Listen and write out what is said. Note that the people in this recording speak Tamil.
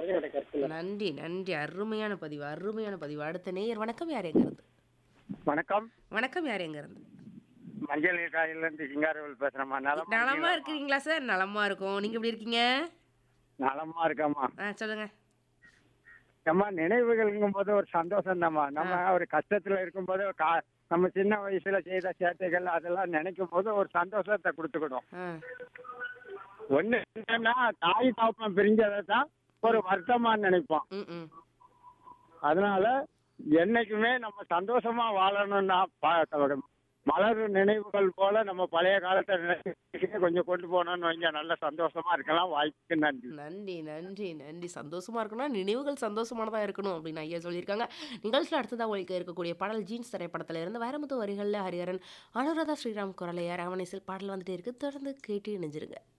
என்னோட கருத்துல நன்றி நன்றி அருமையான பதிவு அருமையான பதிவு அடுத்த நேயர் வணக்கம் யார் எங்க இருந்து வணக்கம் வணக்கம் யார் எங்க இருந்து மஞ்சள் நீர் இருந்து சிங்காரவேல் பேசுறேம்மா நலமா நலமா இருக்கீங்களா? இருக்கிறீங்களா சார் நலமா இருக்கும் நீங்க எப்படி இருக்கீங்க நலமா இருக்கம்மா ஆ சொல்லுங்க அம்மா நினைவுகள்ங்கும் போது ஒரு சந்தோஷம் தான்மா நம்ம ஒரு கஷ்டத்துல இருக்கும்போது கா- நம்ம சின்ன வயசுல செய்த சேட்டைகள் அதெல்லாம் நினைக்கும் போது ஒரு சந்தோஷத்தை கொடுத்துக்கிடும் ஆ ஒண்ணு என்னன்னா தாய் தாப்பம் பிரிஞ்சதை தான் ஒரு வருத்தமா நினைப்போம் ம் ம் அதனால என்னைக்குமே நம்ம சந்தோஷமா வாழணும்னா ப- மலர் நினைவுகள் போல நம்ம பழைய காலத்தை நினைச்சு கொஞ்சம் கொண்டு போனோம்னு வைங்க நல்ல சந்தோஷமா இருக்கலாம் வாய்ப்புக்கு நன்றி நன்றி நன்றி நன்றி சந்தோஷமா இருக்கணும் நினைவுகள் சந்தோஷமானதா இருக்கணும் அப்படின்னு ஐயா சொல்லியிருக்காங்க நிகழ்ச்சியில் அடுத்ததாக ஒழிக்க இருக்கக்கூடிய பாடல் ஜீன்ஸ் திரைப்படத்துல இருந்து வைரமுத்து வரிகளில் ஹரிஹரன் அனுராதா ஸ்ரீராம் குரலையார் அவனிசில் பாடல் வந்துட்டே இருக்கு தொடர்ந்து கேட்டு இணைஞ்சிருங்க